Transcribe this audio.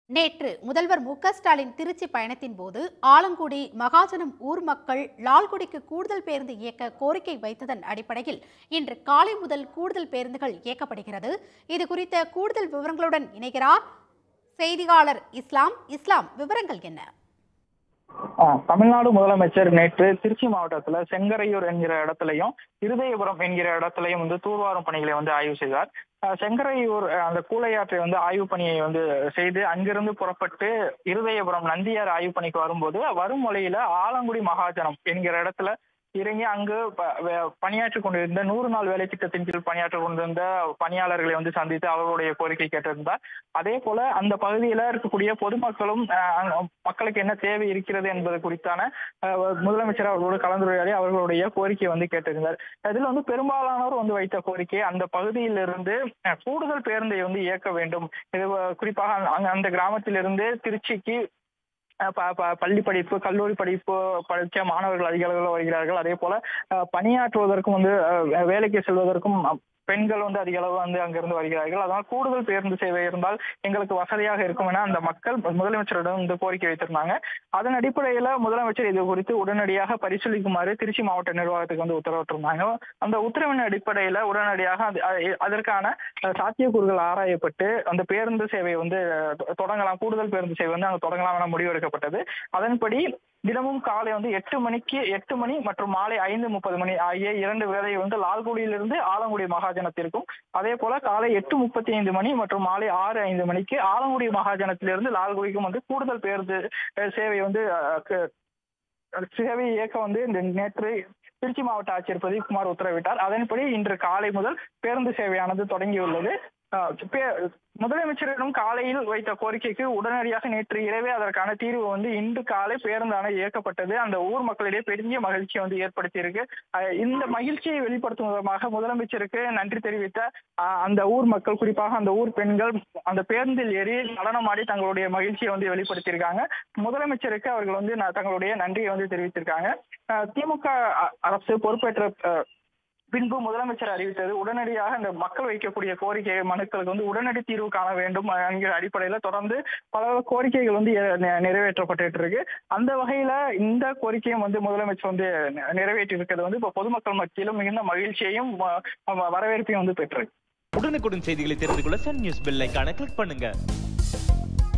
நேற்று முதல்வர் மு க ஸ்டாலின் திருச்சி பயணத்தின் போது ஆலங்குடி மகாஜனம் ஊர் மக்கள் லால்குடிக்கு கூடுதல் பேருந்து இயக்க கோரிக்கை வைத்ததன் அடிப்படையில் இன்று காலை முதல் கூடுதல் பேருந்துகள் இயக்கப்படுகிறது இது குறித்த கூடுதல் விவரங்களுடன் இணைகிறார் செய்தியாளர் இஸ்லாம் இஸ்லாம் விவரங்கள் என்ன ஆ, தமிழ்நாடு முதலமைச்சர் நேற்று திருச்சி மாவட்டத்துல செங்கரையூர் என்கிற இடத்துலயும் இருதயபுரம் என்கிற இடத்துலயும் வந்து தூர்வாரும் பணிகளை வந்து ஆய்வு செய்தார் ஆ, செங்கரையூர் அ, அந்த கூலையாற்றை வந்து ஆய்வு பணியை வந்து செய்து அங்கிருந்து புறப்பட்டு இருதயபுரம் நந்தியார் ஆய்வு பணிக்கு வரும்போது வரும் வழியில ஆலங்குடி மகாஜனம் என்கிற இடத்துல இறங்கி அங்கு ப- வே- பணியாற்றிக் கொண்டிருந்த நூறு நாள் வேலை திட்டத்தின் கீழ் பணியாற்றிக் கொண்டிருந்த பணியாளர்களை வந்து சந்தித்து அவர்களுடைய கோரிக்கை கேட்டிருந்தார் அதே போல அந்த பகுதியில இருக்கக்கூடிய பொதுமக்களும் அஹ், அங்க மக்களுக்கு என்ன தேவை இருக்கிறது என்பது குறித்தான அஹ், முதலமைச்சர் அவர்களோடு கலந்துரையாடி அவர்களுடைய கோரிக்கையை வந்து கேட்டிருந்தார் இதுல வந்து பெரும்பாலானோர் வந்து வைத்த கோரிக்கை அந்த பகுதியிலிருந்து அஹ், கூடுதல் பேருந்தை வந்து இயக்க வேண்டும் இது அஹ், குறிப்பாக அந்த- அங்க அந்த கிராமத்திலிருந்து திருச்சிக்கு அஹ் ப- ப- பள்ளி படிப்பு கல்லூரி படிப்பு படித்த மாணவர்கள் அதிக அளவில் வருகிறார்கள் அதே போல அஹ், பணியாற்றுவதற்கும் வந்து அஹ், வேலைக்கு செல்வதற்கும் அஹ், பெண்கள் வந்து அதிக அளவு வந்து அங்கிருந்து வருகிறார்கள் அதனால் கூடுதல் பேருந்து சேவை இருந்தால் எங்களுக்கு வசதியாக இருக்கும் என அந்த மக்கள் முதலமைச்சரிடம் வந்து கோரிக்கை வைத்திருந்தாங்க அதன் அடிப்படையில முதலமைச்சர் இது குறித்து உடனடியாக பரிசீலிக்குமாறு திருச்சி மாவட்ட நிர்வாகத்துக்கு வந்து உத்தரவிட்டிருந்தாங்க அந்த உத்தரவின் அடிப்படையில உடனடியாக அது- அ- அதற்கான அஹ், சாத்தியக்கூறுகள் ஆராயப்பட்டு அந்த பேருந்து சேவை வந்து அஹ், தொ- தொடங்கலாம் கூடுதல் பேருந்து சேவை வந்து அங்க தொடங்கலாம் என முடிவெடுக்கப்பட்டது அதன்படி தினமும் காலை வந்து எட்டு மணிக்கு எட்டு மணி மற்றும் மாலை ஐந்து முப்பது மணி ஆகிய இரண்டு வேளை வந்து லால்குடியிலிருந்து ஆலங்குடி மகாஜனத்திற்கும் அதே போல காலை எட்டு முப்பத்தி ஐந்து மணி மற்றும் மாலை ஆறு ஐந்து மணிக்கு ஆலங்குடி மகாஜனத்திலிருந்து லால்குடிக்கும் வந்து கூடுதல் பேருந்து அஹ், சேவை வந்து அஹ், க- சேவை இயக்க வந்து இந்த நேற்று திருச்சி மாவட்ட ஆட்சியர் பிரதீப் குமார் உத்தரவிட்டார் அதன்படி இன்று காலை முதல் பேருந்து சேவையானது தொடங்கியுள்ளது அஹ், பே- முதலமைச்சரிடம் காலையில் வைத்த கோரிக்கைக்கு உடனடியாக நேற்று இரவே அதற்கான தீர்வு வந்து இன்று காலை பேருந்தான இயக்கப்பட்டது அந்த ஊர் மக்களிடையே பெரிய மகிழ்ச்சியை வந்து ஏற்படுத்தியிருக்கு அஹ், இந்த மகிழ்ச்சியை வெளிப்படுத்தும் விதமாக முதலமைச்சருக்கு நன்றி தெரிவித்த அஹ், அந்த ஊர் மக்கள் குறிப்பாக அந்த ஊர் பெண்கள் அந்த பேருந்தில் ஏறி நடனமாடி தங்களுடைய மகிழ்ச்சியை வந்து வெளிப்படுத்தியிருக்காங்க முதலமைச்சருக்கு அவர்கள் வந்து ந- தங்களுடைய நன்றியை வந்து தெரிவித்திருக்காங்க அஹ், திமுக அ- அரசு பொறுப்பேற்ற அஹ், பின்பு முதலமைச்சர் அறிவித்தது உடனடியாக இந்த மக்கள் வைக்கக்கூடிய கோரிக்கை மனுக்களுக்கு வந்து உடனடி தீர்வு காண வேண்டும் அஹ், என்கிற அடிப்படையில தொடர்ந்து பல கோரிக்கைகள் வந்து எ- நி- நிறைவேற்றப்பட்டு இருக்கு அந்த வகையில இந்த கோரிக்கையும் வந்து முதலமைச்சர் வந்து நி- நிறைவேற்றி இருக்கிறது வந்து இப்ப பொதுமக்கள் மத்தியிலும் மிகுந்த மகிழ்ச்சியையும் வ- வ- வரவேற்பையும் வந்து பெற்றிருக்கு உடனுக்குடன் செய்திகளை தெரிந்து கொள்ள சன் நியூஸ் பெல் ஐகானை கிளிக் பண்ணுங்க